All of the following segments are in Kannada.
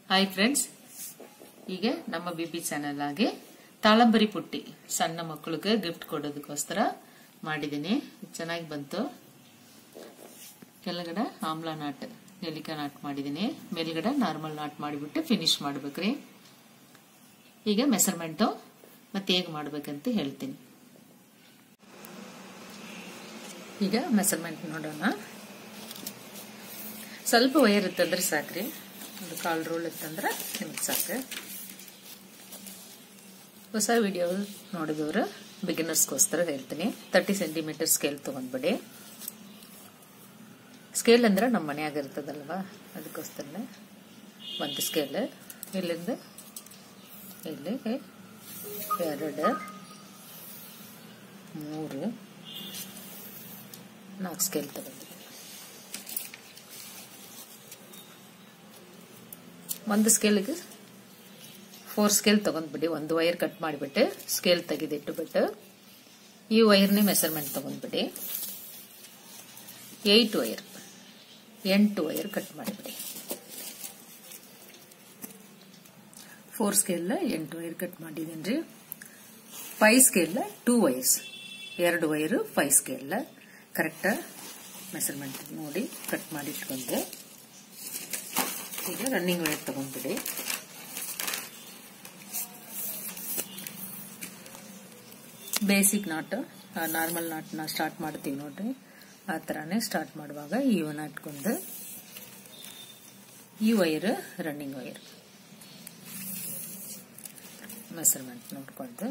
ಹಾಯ್ ಫ್ರೆಂಡ್ಸ್ ಈಗ ನಮ್ಮ ಬಿ ಬಿ ಚಾನೆಲ್ ಆಗಿ ತಾಳಂಬರಿ ಪುಟ್ಟಿ ಸಣ್ಣ ಮಕ್ಕಳಿಗೆ ಗಿಫ್ಟ್ ಕೊಡೋದಕ್ಕೋಸ್ಕರ ಮಾಡಿದ್ದೀನಿ ಚೆನ್ನಾಗಿ ಬಂತು ಕೆಳಗಡೆ ಆಮ್ಲ ನಾಟ್ ನೆಲ್ಲಿಕಾಯಿ ನಾಟ್ ಮಾಡಿದ್ದೀನಿ ಮೇಲ್ಗಡೆ ನಾರ್ಮಲ್ ನಾಟ್ ಮಾಡಿಬಿಟ್ಟು ಫಿನಿಶ್ ಮಾಡ್ಬೇಕ್ರಿ ಈಗ ಮೆಸರ್ಮೆಂಟು ಮತ್ತೆ ಹೇಗೆ ಮಾಡ್ಬೇಕಂತ ಹೇಳ್ತೀನಿ ಈಗ ಮೆಸರ್ಮೆಂಟ್ ನೋಡೋಣ ಸ್ವಲ್ಪ ವೈರ್ ಇತ್ತಂದ್ರೆ ಸಾಕ್ರಿ ಒಂದು ಕಾಲ್ ರೋಲ್ ಇತ್ತಂದ್ರೆ ನಿಮ್ಗೆ ಸಾಕು ಹೊಸ ವಿಡಿಯೋ ನೋಡಿದವರು ಬಿಗಿನರ್ಸ್ಗೋಸ್ಕರ ಹೇಳ್ತೀನಿ ತರ್ಟಿ ಸೆಂಟಿಮೀಟರ್ ಸ್ಕೇಲ್ ತೊಗೊಂಡ್ಬಿಡಿ ಸ್ಕೇಲ್ ಅಂದ್ರೆ ನಮ್ಮ ಮನೆಯಾಗ ಇರ್ತದಲ್ವಾ ಅದಕ್ಕೋಸ್ಕರ ಒಂದು ಸ್ಕೇಲ್ ಇಲ್ಲಿಂದ ಇಲ್ಲಿ ಎರಡು ಮೂರು ನಾಲ್ಕು ಸ್ಕೇಲ್ ತಗೊಂಡಿದ್ದೀನಿ ಒಂದು ಸ್ಕೇಲಿಗೆ ಫೋರ್ ಸ್ಕೇಲ್ ತಗೊಂಡ್ಬಿಡಿ ಒಂದು ವೈರ್ ಕಟ್ ಮಾಡಿಬಿಟ್ಟು ಸ್ಕೇಲ್ ತೆಗೆದಿಟ್ಟುಬಿಟ್ಟು ಈ ವೈರ್ನೇ ಮೆಸರ್ಮೆಂಟ್ ತಗೊಂಡ್ಬಿಡಿ ಏಯ್ಟ್ ವೈರ್ ಎಂಟು ವೈರ್ ಕಟ್ ಮಾಡಿಬಿಡಿ ಫೋರ್ ಸ್ಕೇಲ್ ಎಂಟು ವೈರ್ ಕಟ್ ಮಾಡಿದ್ದೀನಿ ರೀ ಫೈವ್ ಸ್ಕೇಲ್ ಟೂ ವೈರ್ಸ್ ಎರಡು wire five scale correct measurement ನೋಡಿ ಕಟ್ ಮಾಡಿ ಇಟ್ಕೊಂಡೆ ಈಗ ರನ್ನಿಂಗ್ ವೈರ್ ತಗೊಂಡ್ಬಿಡಿ ಬೇಸಿಕ್ ನಾಟ್ ನಾರ್ಮಲ್ ನಾಟ್ನ ಸ್ಟಾರ್ಟ್ ಮಾಡ್ತೀವಿ ನೋಡ್ರಿ ಆ ಥರನೇ ಸ್ಟಾರ್ಟ್ ಮಾಡುವಾಗ ಇವನ್ನ ಇಟ್ಕೊಂಡು ಈ ವೈರ್ ರನ್ನಿಂಗ್ ವೈರ್ ಮೆಸರ್ಮೆಂಟ್ ನೋಡ್ಕೊಂಡು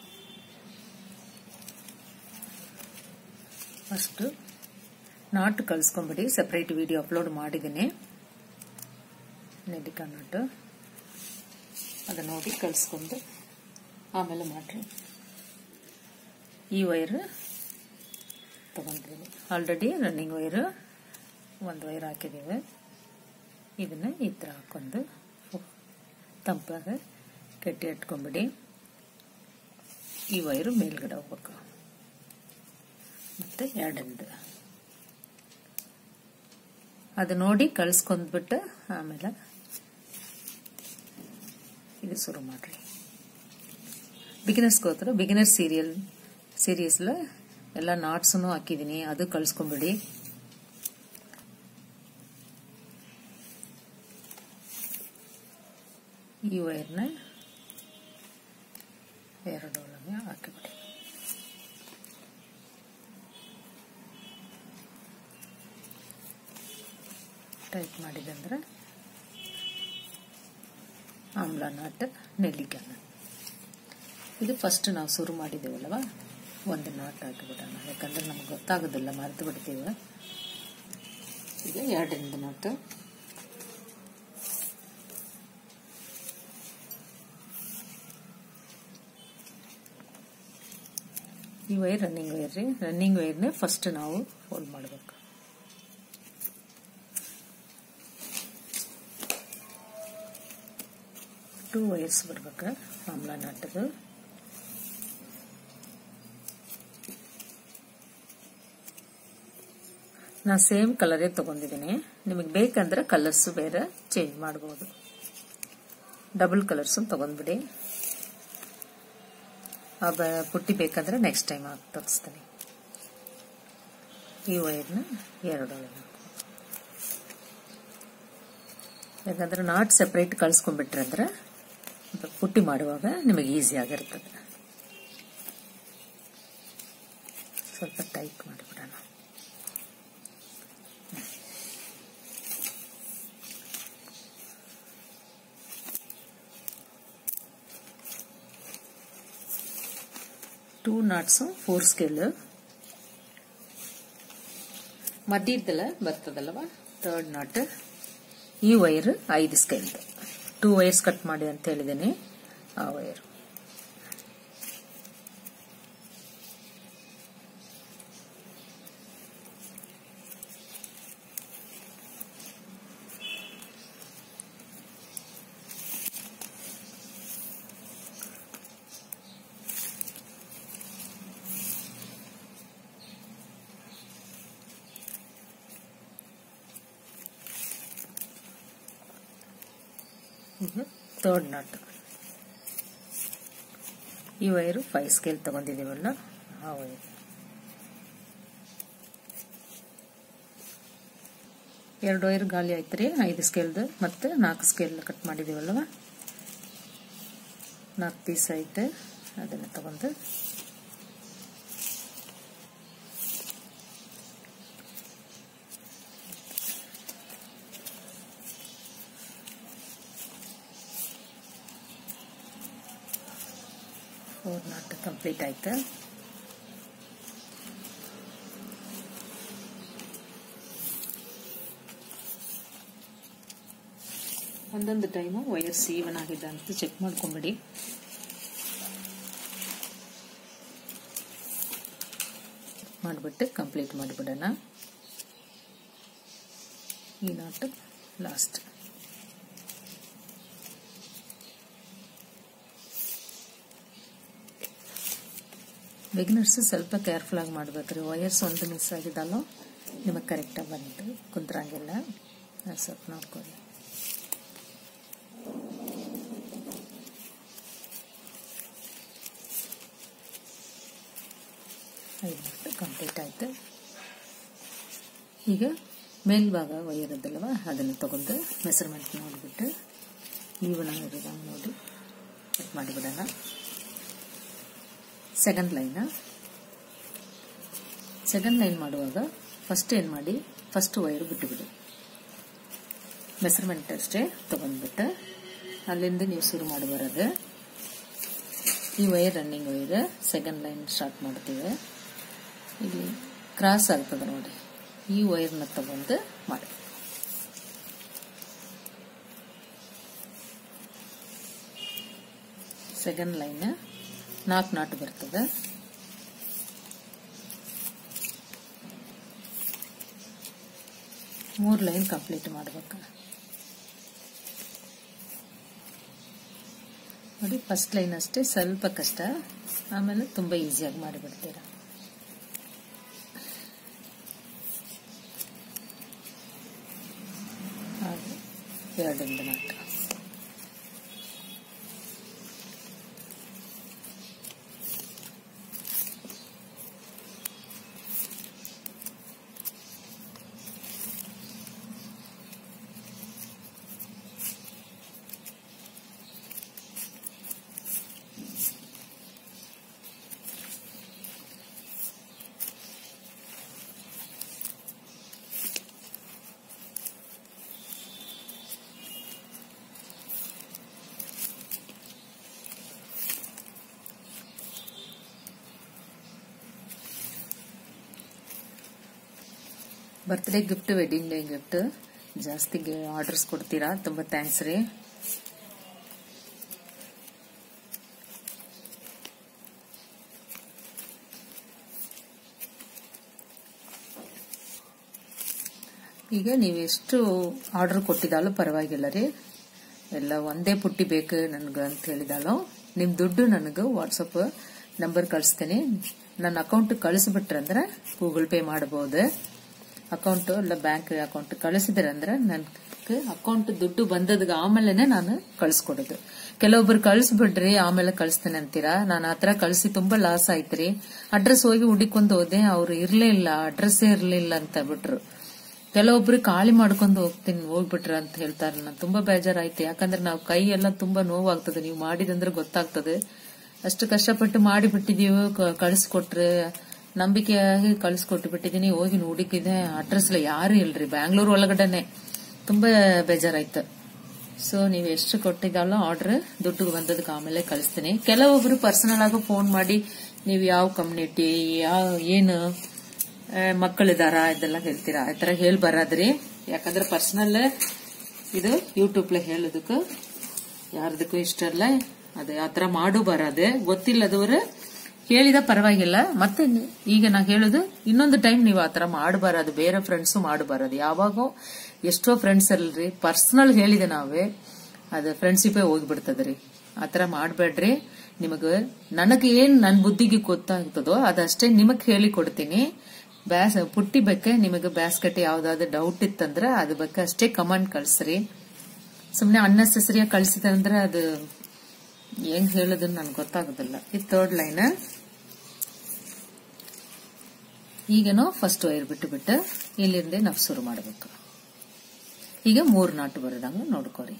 ಫಸ್ಟ್ ನಾಟ್ ಕಳ್ಸ್ಕೊಂಬಿಡಿ ಸಪ್ರೇಟ್ ವಿಡಿಯೋ ಅಪ್ಲೋಡ್ ಮಾಡಿದ್ದೀನಿ ನೆಲ್ಲಿಕ ನಾಟು ಅದು ನೋಡಿ ಕಳಿಸ್ಕೊಂಡು ಆಮೇಲೆ ಮಾಡ್ರಿ ಈ ವೈರ್ ತಗೊಂಡಿದ್ದೀನಿ ಆಲ್ರೆಡಿ ರನ್ನಿಂಗ್ ವೈರ್ ಒಂದು ವೈರ್ ಹಾಕಿದ್ದೀವಿ ಇದನ್ನು ಈ ಥರ ಹಾಕೊಂಡು ತಂಪಾಗ ಕೆಟ್ಟಿ ಇಟ್ಕೊಂಬಿಡಿ ಈ ವೈರು ಮೇಲ್ಗಡೆ ಹೋಗ್ಬೇಕು ಮತ್ತೆ ಎರಡಂದು ಅದು ನೋಡಿ ಕಳಿಸ್ಕೊಂಡ್ಬಿಟ್ಟು ಆಮೇಲೆ ಇದು ಶುರು ಮಾಡ್ರಿ ಬಿಗಿನರ್ಸ್ಗೋತ್ರ ಬಿಗಿನರ್ ಸೀರಿಯಲ್ ಸೀರೀಸ್ಲ ಎಲ್ಲ ನಾಟ್ಸನ್ನು ಹಾಕಿದ್ದೀನಿ ಅದು ಕಳಿಸ್ಕೊಂಬಿಡಿ ಈ ವೈರ್ನ ಎರಡು ಒಳಗೆ ಹಾಕಿಬಿಡಿ ಟೈಪ್ ಮಾಡಿದಂದ್ರೆ ಆಮ್ಲ ನಾಟ್ ನೆಲ್ಲಿಕಾಯಿ ನಾಟ್ ಇದು ಫಸ್ಟ್ ನಾವು ಶುರು ಮಾಡಿದ್ದೇವಲ್ವ ಒಂದು ನಾಟ್ ಹಾಕಿಬಿಡೋಣ ಯಾಕಂದ್ರೆ ನಮ್ಗೆ ಗೊತ್ತಾಗೋದಿಲ್ಲ ಮರೆತು ಬಿಡ್ತೀವಿ ಈಗ ಎರಡರಿಂದ ನಾಟು ಈ ವೈರ್ ರನ್ನಿಂಗ್ ವೈರ್ ರೀ ರನ್ನಿಂಗ್ ವೈರ್ನೇ ಫಸ್ಟ್ ನಾವು ಫೋಲ್ಡ್ ಮಾಡಬೇಕು ಟೂ ವೈರ್ಸ್ ಬರ್ಬೇಕು ಆಮ್ಲ ನಾಟದು ನಾ ಸೇಮ್ ಕಲರೇ ತಗೊಂಡಿದ್ದೀನಿ ನಿಮಗೆ ಬೇಕಂದ್ರೆ ಕಲರ್ಸ್ ಬೇರೆ ಚೇಂಜ್ ಮಾಡ್ಬೋದು ಡಬಲ್ ಕಲರ್ಸ್ ತಗೊಂಡ್ಬಿಡಿ ಆ ಪುಟ್ಟಿ ಬೇಕಂದ್ರೆ ನೆಕ್ಸ್ಟ್ ಟೈಮ್ ಹಾಕಿ ತರಿಸ್ತೀನಿ ಈ ವೈರ್ನ ಎರಡು ಯಾಕಂದ್ರೆ ನಾಟ್ ಸೆಪ್ರೇಟ್ ಕಳ್ಸ್ಕೊಂಡ್ಬಿಟ್ರೆ ಅಂದ್ರೆ ಪುಟ್ಟಿ ಮಾಡುವಾಗ ನಿಮಗೆ ಈಸಿ ಆಗಿರ್ತದೆ ಸ್ವಲ್ಪ ಟೈಟ್ ಮಾಡಿಬಿಡೋಣ ಟೂ ನಾಟ್ಸು ಫೋರ್ ಸ್ಕೇಲ್ ಮಧ್ಯದಲ್ಲ ಬರ್ತದಲ್ವ ಥರ್ಡ್ ನಾಟ್ ಈ ವೈರ್ ಐದು ಸ್ಕೇಲ್ ಟೂ ವೈರ್ಸ್ ಕಟ್ ಮಾಡಿ ಅಂತ ಹೇಳಿದ್ದೀನಿ ಆ ವೈರ್ ಈಗ ಥರ್ಡ್ ನಾಟ್ ಈ ವೈರು ಫೈವ್ ಸ್ಕೇಲ್ ತಗೊಂಡಿದ್ದೀವಲ್ಲ ಆ ವೈರ್ ಎರಡು ವೈರ್ ಗಾಲಿ ಆಯ್ತು ರೀ ಐದು ಸ್ಕೇಲ್ದು ಮತ್ತೆ ನಾಲ್ಕು ಸ್ಕೇಲ್ ಕಟ್ ಮಾಡಿದೀವಲ್ವ ನಾಲ್ಕು ಪೀಸ್ ಐತೆ ಅದನ್ನು ತಗೊಂಡು ಫೋರ್ ನಾಟ್ ಕಂಪ್ಲೀಟ್ ಆಯ್ತು ಒಂದೊಂದು ಟೈಮು ವೈರ್ಸ್ ಈವನ್ ಆಗಿದೆ ಅಂತ ಚೆಕ್ ಮಾಡ್ಕೊಂಬಿಡಿ ಮಾಡಿಬಿಟ್ಟು ಕಂಪ್ಲೀಟ್ ಮಾಡಿಬಿಡೋಣ ಈ ನಾಟ್ ಲಾಸ್ಟ್ ಬಿಗ್ನರ್ಸ್ ಸ್ವಲ್ಪ ಕೇರ್ಫುಲ್ ಆಗಿ ಮಾಡ್ಬೇಕ್ರಿ ವಯರ್ಸ್ ಒಂದು ಮಿಸ್ ಆಗಿದ್ದಲ್ಲೋ ನಿಮಗೆ ಕರೆಕ್ಟಾಗಿ ಬಂತು ಕುಂತ್ರಂಗಿಲ್ಲ ಸ್ವಲ್ಪ ನೋಡ್ಕೊಳ್ಳಿ ಐದು ಕಂಪ್ಲೀಟ್ ಆಯ್ತು ಈಗ ಮೇಲ್ಭಾಗ ಒಯ್ಯರದಲ್ವ ಅದನ್ನು ತಗೊಂಡು ಮೆಸರ್ಮೆಂಟ್ ನೋಡಿಬಿಟ್ಟು ಈವನ ಇರೋದಂಗೆ ನೋಡಿ ಕಟ್ ಮಾಡಿಬಿಡೋಣ ಸೆಕೆಂಡ್ ಲೈನ ಸೆಕೆಂಡ್ ಲೈನ್ ಮಾಡುವಾಗ ಫಸ್ಟ್ ಏನು ಮಾಡಿ ಫಸ್ಟ್ ವೈರು ಬಿಟ್ಟುಬಿಡಿ ಮೆಸರ್ಮೆಂಟ್ ಅಷ್ಟೇ ತಗೊಂಡ್ಬಿಟ್ಟು ಅಲ್ಲಿಂದ ನೀವು ಶುರು ಮಾಡಿ ಬರೋದು ಈ wire running wire second line start ಮಾಡ್ತೀವಿ ಇಲ್ಲಿ ಕ್ರಾಸ್ ಆಗ್ತದೆ ನೋಡಿ ಈ ವೈರ್ನ ತಗೊಂಡು ಮಾಡಿ ಸೆಕೆಂಡ್ ಲೈನ್ ನಾಲ್ಕು ನಾಟ್ ಬರ್ತದೆ ಮೂರು ಲೈನ್ ಕಂಪ್ಲೀಟ್ ಮಾಡ್ಬೇಕು ನೋಡಿ ಫಸ್ಟ್ ಲೈನ್ ಅಷ್ಟೇ ಸ್ವಲ್ಪ ಕಷ್ಟ ಆಮೇಲೆ ತುಂಬ ಈಸಿಯಾಗಿ ಮಾಡಿಬಿಡ್ತೀರ ಹಾಗೆ ಎರಡೊಂದು knot birthday gift wedding day gift ಜಾಸ್ತಿ ಆರ್ಡರ್ಸ್ ಕೊಡ್ತೀರಾ ತುಂಬ ಥ್ಯಾಂಕ್ಸ್ ರೀ ಈಗ ನೀವು ಎಷ್ಟು ಆರ್ಡರ್ ಕೊಟ್ಟಿದ್ದಾಲೂ ಪರವಾಗಿಲ್ಲ ರೀ ಎಲ್ಲ ಒಂದೇ ಪುಟ್ಟಿ ಬೇಕು ನನಗೆ ಅಂತ ಹೇಳಿದಾಲೋ ನಿಮ್ಮ ದುಡ್ಡು ನನಗೆ ವಾಟ್ಸಪ್ ನಂಬರ್ ಕಳಿಸ್ತೀನಿ ನನ್ನ ಅಕೌಂಟ್ ಕಳಿಸ್ಬಿಟ್ರಂದ್ರೆ ಗೂಗಲ್ ಪೇ ಮಾಡಬಹುದು ಅಕೌಂಟ್ ಇಲ್ಲ ಬ್ಯಾಂಕ್ ಅಕೌಂಟ್ ಕಳಿಸಿದ್ರೆ ಅಂದ್ರೆ ನನಗೆ ಅಕೌಂಟ್ ದುಡ್ಡು ಬಂದದ್ಗೆ ಆಮೇಲೆ ನಾನು ಕಳಿಸ್ಕೊಡೋದು ಕೆಲವೊಬ್ರು ಕಳಿಸ್ಬಿಡ್ರಿ ಆಮೇಲೆ ಕಳಿಸ್ತೇನೆ ಅಂತೀರಾ ನಾನು ಆತರ ಕಳಿಸಿ ತುಂಬಾ ಲಾಸ್ ಆಯ್ತ್ರಿ ಅಡ್ರೆಸ್ ಹೋಗಿ ಹುಡಿಕೊಂಡು ಹೋದೆ ಅವ್ರು ಇರ್ಲೇ ಇಲ್ಲ ಅಡ್ರೆಸ್ಸೇ ಇರ್ಲಿಲ್ಲ ಅಂತ ಬಿಟ್ರು ಕೆಲವೊಬ್ರು ಖಾಲಿ ಮಾಡ್ಕೊಂಡು ಹೋಗ್ತೀನಿ ಹೋಗ್ಬಿಟ್ರ ಅಂತ ಹೇಳ್ತಾರೆ ನಾನು ತುಂಬಾ ಬೇಜಾರಾಯ್ತು ಯಾಕಂದ್ರೆ ನಾವು ಕೈ ಎಲ್ಲ ತುಂಬಾ ನೋವಾಗ್ತದೆ ನೀವು ಮಾಡಿದಂದ್ರೆ ಗೊತ್ತಾಗ್ತದೆ ಅಷ್ಟು ಕಷ್ಟಪಟ್ಟು ಮಾಡಿಬಿಟ್ಟಿದೀವಿ ಕಳಿಸ್ಕೊಟ್ರೆ ನಂಬಿಕೆಯಾಗಿ ಕಳಿಸ್ಕೊಟ್ಟು ಬಿಟ್ಟಿದೀನಿ ಹೋಗಿ ನೋಡಿಕಿದೆ ಅಡ್ರೆಸ್ ಎಲ್ಲ ಯಾರು ಇಲ್ರಿ ಬ್ಯಾಂಗ್ಳೂರ್ ಒಳಗಡೆನೆ ತುಂಬಾ ಬೇಜಾರಾಯ್ತು ಸೊ ನೀವು ಎಷ್ಟು ಕೊಟ್ಟಿದ್ದಲ್ಲ ಆರ್ಡರ್ ದುಡ್ಡು ಬಂದದಕ್ಕೆ ಆಮೇಲೆ ಕಳಿಸ್ತೀನಿ ಕೆಲವೊಬ್ರು ಪರ್ಸನಲ್ ಆಗಿ ಫೋನ್ ಮಾಡಿ ನೀವು ಯಾವ ಕಮ್ಯುನಿಟಿ ಯಾವ ಏನು ಮಕ್ಕಳಿದಾರ ಇದೆಲ್ಲ ಹೇಳ್ತೀರಾ ಆ ತರ ಹೇಳಿ ಬರೋದ್ರಿ ಯಾಕಂದ್ರೆ ಪರ್ಸನಲ್ ಇದು ಯೂಟ್ಯೂಬ್ಲೆ ಹೇಳೋದಕ್ಕೆ ಯಾರ್ದಕ್ಕೂ ಇಷ್ಟ ಅಲ್ಲ ಅದು ಆ ತರ ಮಾಡು ಬರೋದೆ ಗೊತ್ತಿಲ್ಲದವ್ರು ಹೇಳಿದ ಪರವಾಗಿಲ್ಲ ಮತ್ತೆ ಈಗ ನಾ ಹೇಳುದು ಇನ್ನೊಂದು ಟೈಮ್ ನೀವು ಆತರ ಮಾಡಬಾರದು ಬೇರೆ ಫ್ರೆಂಡ್ಸ್ ಮಾಡಬಾರದು ಯಾವಾಗೋ ಎಷ್ಟೋ ಫ್ರೆಂಡ್ಸ್ ಅಲ್ರಿ ಪರ್ಸನಲ್ ಹೇಳಿದೆ ನಾವೇ ಅದು ಫ್ರೆಂಡ್ಶಿಪೇ ಹೋಗ್ಬಿಡ್ತದ್ರಿ ಆತರ ಮಾಡಬೇಡ್ರಿ ನಿಮಗ ನನಗೆ ಏನ್ ನನ್ನ ಬುದ್ಧಿಗೆ ಗೊತ್ತಾಗ್ತದೋ ಅದಷ್ಟೇ ನಿಮಗ್ ಹೇಳಿ ಕೊಡ್ತೀನಿ ಬ್ಯಾಸ್ ಪುಟ್ಟಿ ಬಗ್ಗೆ ನಿಮಗೆ ಬ್ಯಾಸ್ಕೆಟ್ ಯಾವ್ದಾದ್ರು ಡೌಟ್ ಇತ್ತಂದ್ರೆ ಅದ್ರ ಬಗ್ಗೆ ಅಷ್ಟೇ ಕಮೆಂಟ್ ಕಳ್ಸ್ರಿ ಸುಮ್ಮನೆ ಅನ್ನೆಸೆಸರಿಯಾಗಿ ಕಳಿಸಿದೆ ಅಂದ್ರೆ ಅದು ಹೆಂಗ್ ಹೇಳೋದನ್ನ ನನ್ಗೆ ಗೊತ್ತಾಗೋದಿಲ್ಲ ಇದು ಥರ್ಡ್ ಲೈನ್ ಈಗೇನೋ ಫಸ್ಟ್ ವೈರ್ ಬಿಟ್ಟು ಬಿಟ್ಟು ಇಲ್ಲಿಂದ ನಾವು ಶುರು ಮಾಡಬೇಕು ಈಗ ಮೂರು ನಾಟು ಬರೋದಂಗ ನೋಡ್ಕೋರಿ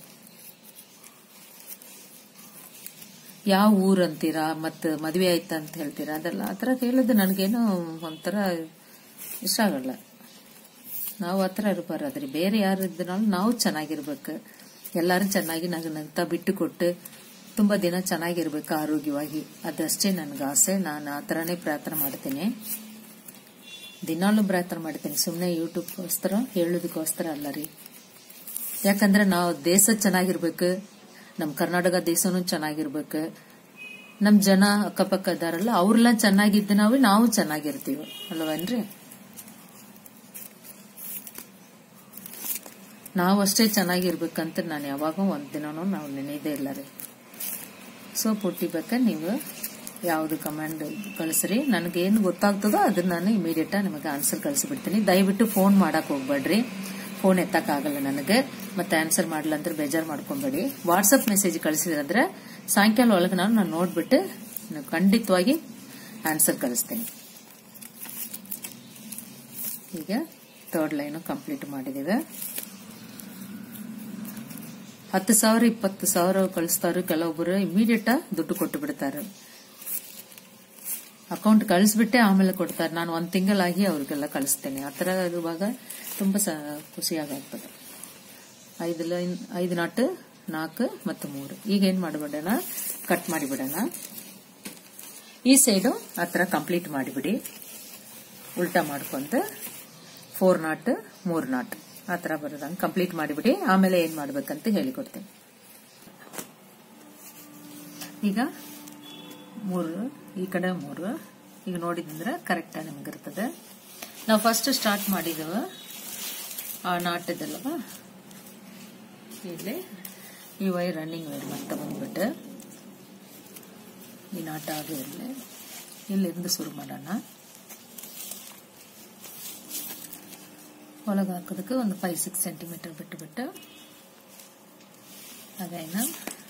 ಯಾವ ಊರ್ ಅಂತೀರಾ ಮತ್ ಮದ್ವೆ ಆಯ್ತಾ ಅಂತ ಹೇಳ್ತೀರಾ ಅದೆಲ್ಲ ಆತರ ಹೇಳೋದು ನನಗೇನೋ ಒಂಥರ ಇಷ್ಟ ಆಗಲ್ಲ ನಾವು ಹತ್ರ ಇರಬಾರ್ದ್ರಿ ಬೇರೆ ಯಾರು ಇದ್ದರೂ ನಾವು ಚೆನ್ನಾಗಿರ್ಬೇಕು ಎಲ್ಲಾರು ಚೆನ್ನಾಗಿ ನಗ ನಗ್ತಾ ಬಿಟ್ಟು ಕೊಟ್ಟು ತುಂಬಾ ದಿನ ಚೆನ್ನಾಗಿರ್ಬೇಕು ಆರೋಗ್ಯವಾಗಿ ಅದಷ್ಟೇ ನನ್ಗೆ ಆಸೆ ನಾನು ಆ ಥರನೇ ಪ್ರಾರ್ಥನೆ ಮಾಡ್ತೀನಿ ದಿನಾಲು ಪ್ರಾರ್ಥನೆ ಮಾಡ್ತೀನಿ ಸುಮ್ಮನೆ ಯೂಟ್ಯೂಬ್ಗೋಸ್ಕರ ಹೇಳೋದಕ್ಕೋಸ್ಕರ ಅಲ್ಲ ರೀ ಯಾಕಂದ್ರೆ ನಾವು ದೇಶ ಚೆನ್ನಾಗಿರ್ಬೇಕು ನಮ್ಮ ಕರ್ನಾಟಕ ದೇಶನೂ ಚೆನ್ನಾಗಿರ್ಬೇಕು ನಮ್ಮ ಜನ ಅಕ್ಕಪಕ್ಕ ಇದಾರಲ್ಲ ಅವ್ರೆಲ್ಲ ಚೆನ್ನಾಗಿದ್ದು ನಾವು ನಾವು ಚೆನ್ನಾಗಿರ್ತೀವಿ ಅಲ್ವೇನ್ರಿ ನಾವು ಅಷ್ಟೇ ಚೆನ್ನಾಗಿರ್ಬೇಕಂತ ನಾನು ಯಾವಾಗ ಒಂದ್ ದಿನನೂ ನಾವು ನೆನೆಯದೇ ಇಲ್ಲ ರೀ ಸೊ ಪುಟ್ಟಿಬೇಕ ನೀವು ಯಾವ್ದು ಕಮಾಂಡ್ ಕಳಿಸ್ರಿ ನನಗೇನು ಗೊತ್ತಾಗ್ತದೋ ಅದನ್ನ ನಾನು ಇಮಿಡಿಯೇಟ್ ನಿಮಗೆ ಆನ್ಸರ್ ಕಳಿಸ್ಬಿಡ್ತೀನಿ ದಯವಿಟ್ಟು ಫೋನ್ ಮಾಡಕ್ ಹೋಗ್ಬೇಡ್ರಿ ಫೋನ್ ಎತ್ತಕ್ಕಾಗಲ್ಲ ನನಗೆ ಮತ್ತೆ ಆನ್ಸರ್ ಮಾಡಲ್ಲ ಅಂದ್ರೆ ಬೇಜಾರು ಮಾಡ್ಕೊಂಬೇಡಿ ವಾಟ್ಸಪ್ ಮೆಸೇಜ್ ಕಳಿಸಿದ್ರಂದ್ರೆ ಸಾಯಂಕಾಲ ಒಳಗೆ ನಾನು ನಾನು ನೋಡ್ಬಿಟ್ಟು ನಾನು ಖಂಡಿತವಾಗಿ ಆನ್ಸರ್ ಕಳಿಸ್ತೀನಿ ಈಗ ಥರ್ಡ್ ಲೈನ್ ಕಂಪ್ಲೀಟ್ ಮಾಡಿದ್ದೀವಿ ಹತ್ತು ಸಾವಿರ ಇಪ್ಪತ್ತು ಸಾವಿರ ಕಳಿಸ್ತಾರೆ ಕೆಲವೊಬ್ಬರು ಇಮಿಡಿಯೇಟ್ ದುಡ್ಡು ಕೊಟ್ಟು ಬಿಡ್ತಾರೆ ಅಕೌಂಟ್ ಕಳಿಸ್ಬಿಟ್ಟೆ ಆಮೇಲೆ ಕೊಡ್ತಾರೆ ನಾನು ಒಂದ್ ತಿಂಗಳಾಗಿ ಅವ್ರಿಗೆಲ್ಲ ಕಳಿಸ್ತೇನೆ ಆ ಥರ ಇರುವಾಗ ತುಂಬಾ ಸ- ಖುಷಿಯಾಗಾಗ್ತದೆ ಐದು ಲೈನ್ ಐದು ನಾಟು ನಾಲ್ಕು ಮತ್ತು ಮೂರು ಈಗ ಏನ್ ಮಾಡಿಬಿಡೋಣ ಕಟ್ ಮಾಡಿಬಿಡೋಣ ಈ ಸೈಡು ಆ ಥರ ಕಂಪ್ಲೀಟ್ ಮಾಡಿಬಿಡಿ ಉಲ್ಟಾ ಮಾಡ್ಕೊಂತ ಫೋರ್ ನಾಟ್ ಮೂರ್ ನಾಟ್ ಆ ಥರ ಬರೋದಂಗೆ ಕಂಪ್ಲೀಟ್ ಮಾಡಿಬಿಡಿ ಆಮೇಲೆ ಏನ್ ಮಾಡ್ಬೇಕಂತ ಹೇಳಿಕೊಡ್ತೀನಿ ಈಗ ಮೂರು ಈ ಕಡೆ ಮೂರು ಈಗ ನೋಡಿದ್ರೆ ಕರೆಕ್ಟಾಗಿ ನಿಮ್ಗೆ ಇರ್ತದೆ ನಾವು ಫಸ್ಟ್ ಸ್ಟಾರ್ಟ್ ಮಾಡಿದೆವು ಆ ನಾಟದಲ್ವ ಇಲ್ಲಿ ಈ ವೈರ್ ರನ್ನಿಂಗ್ ವೈರ್ ಮತ್ತೆ ಬಂದ್ಬಿಟ್ಟು ಈ ನಾಟ ಅದು ಇಲ್ಲಿ ಇಲ್ಲಿಂದ ಶುರು ಮಾಡೋಣ ಒಳಗೆ ಹಾಕೋದಕ್ಕೆ ಒಂದು ಫೈವ್ ಸಿಕ್ಸ್ ಸೆಂಟಿಮೀಟರ್ ಬಿಟ್ಟು ಬಿಟ್ಟು ಅದೇನ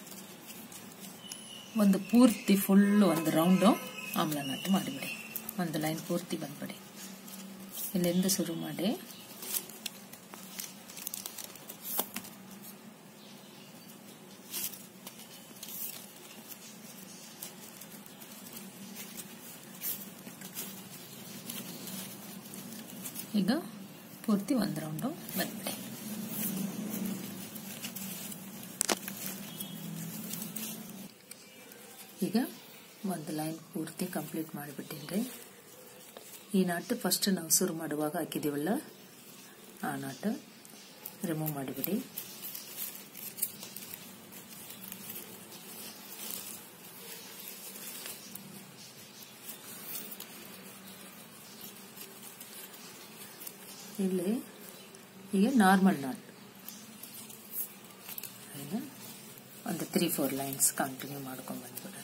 ಒಂದು ಪೂರ್ತಿ ಫುಲ್ ಒಂದು ರೌಂಡು ಆಮ್ಲ ನಾಟು ಮಾಡಿಬಿಡಿ ಒಂದು ಲೈನ್ ಪೂರ್ತಿ ಬಂದ್ಬಿಡಿ ಇಲ್ಲಿಂದ ಶುರು ಮಾಡಿ ಈಗ ಪೂರ್ತಿ ಒಂದು ರೌಂಡು ಬಂದ್ಬಿಡಿ ಈಗ ಒಂದು ಲೈನ್ ಪೂರ್ತಿ ಕಂಪ್ಲೀಟ್ ಮಾಡಿಬಿಟ್ಟಿನ್ರಿ ಈ ನಾಟು ಫಸ್ಟ್ ನಾವು ಶುರು ಮಾಡುವಾಗ ಹಾಕಿದೀವಲ್ಲ ಆ ನಾಟು ರಿಮೂವ್ ಮಾಡಿಬಿಡಿ ಇಲ್ಲಿ ಈಗ ನಾರ್ಮಲ್ ನಾಟ್ ಏನು ಒಂದು ತ್ರೀ ಫೋರ್ ಲೈನ್ಸ್ ಕಂಟಿನ್ಯೂ ಮಾಡ್ಕೊಂಡು ಬಂದ್ಬಿಡೋಣ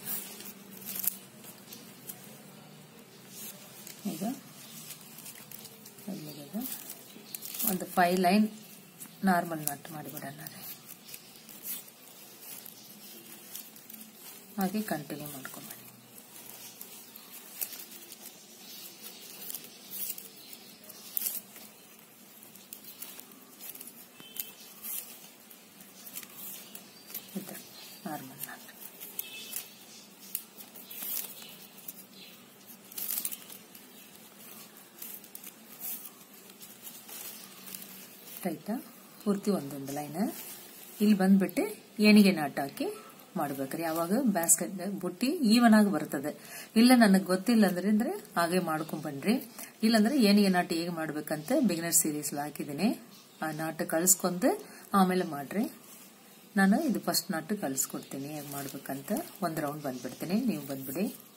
ಈಗ ಎಲ್ಲಿಗಿದೆ ಒಂದು ಫೈವ್ ಲೈನ್ ನಾರ್ಮಲ್ ನಾಟ್ ಮಾಡಿಬಿಡೋಣ ರೀ ಹಾಗೆ ಕಂಟಿನ್ಯೂ ಮಾಡ್ಕೊಂಬನ್ನಿ ಇದು ನಾರ್ಮಲ್ ನಾಟ್ ಆಯ್ತಾ ಪೂರ್ತಿ ಒಂದೊಂದು ಲೈನ್ ಇಲ್ಲಿ ಬಂದ್ಬಿಟ್ಟು ಏಣಿಗೆ ನಾಟ್ ಹಾಕಿ ಮಾಡ್ಬೇಕ್ರಿ ಯಾವಾಗ ಬ್ಯಾಸ್ಕೆಟ್ ಬುಟ್ಟಿ ಈವನ್ ಆಗಿ ಬರ್ತದೆ ಇಲ್ಲ ನನಗೆ ಗೊತ್ತಿಲ್ಲ ಅಂದ್ರೆ ಅಂದ್ರೆ ಹಾಗೆ ಮಾಡ್ಕೊಂಡ್ ಬನ್ರಿ ಇಲ್ಲಾಂದ್ರೆ ಏಣಿಗೆ ನಾಟ್ ಹೇಗೆ ಮಾಡ್ಬೇಕಂತ ಬಿಗಿನರ್ ಸೀರೀಸ್ ಹಾಕಿದ್ದೀನಿ ಆ ನಾಟ್ ಕಳಿಸ್ಕೊಂಡ್ ಆಮೇಲೆ ಮಾಡ್ರಿ ನಾನು ಇದು ಫಸ್ಟ್ ನಾಟ್ ಕಳಿಸ್ಕೊಡ್ತೀನಿ ಹೇಗೆ ಮಾಡ್ಬೇಕಂತ ಒಂದ್ ರೌಂಡ್ ಬಂದ್ಬಿಡ್ತೀನಿ ನೀವು ಬಂದ್ಬಿಡಿ